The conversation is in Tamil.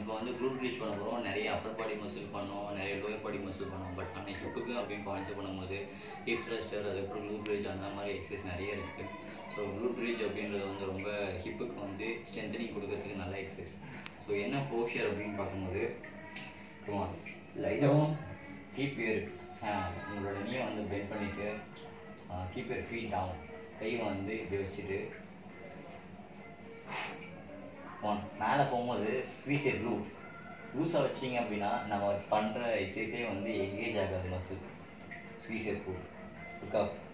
இப்போ வந்து குரூப் ரீச் பண்ண போகிறோம் நிறைய அப்பர் பாடி மசில் பண்ணோம் நிறைய லோயர் பாடி மசில் பண்ணோம் பட் ஆனால் ஹிப்புக்கு அப்படின்னு கான்செப்ட் பண்ணும்போது ஹிப் த்ரஸ்டர் அதுக்கப்புறம் குரூப் ரீச் அந்த மாதிரி எக்ஸசைஸ் நிறைய இருக்குது ஸோ குரூப் ரீச் அப்படின்றது வந்து ரொம்ப ஹிப்புக்கு வந்து ஸ்ட்ரென்தனிங் கொடுக்கறதுக்கு நல்ல எக்ஸசைஸ் ஸோ என்ன போஷர் அப்படின்னு பார்க்கும்போது லைட்டாகவும் கீப் யூர் உங்களோட நீயை வந்து பெண்ட் பண்ணிவிட்டு கீப் யூர் ஃபீட் டவுன் கையை வந்து இப்படி வச்சுட்டு ஒன் மேலே போகும்போது ஸ்குவீஸ் ஏ ப்ளூ லூஸாக வச்சிட்டிங்க அப்படின்னா நம்ம பண்ணுற எக்ஸசைஸே வந்து எங்கேஜ் ஆகாது muscle squeeze a blue look up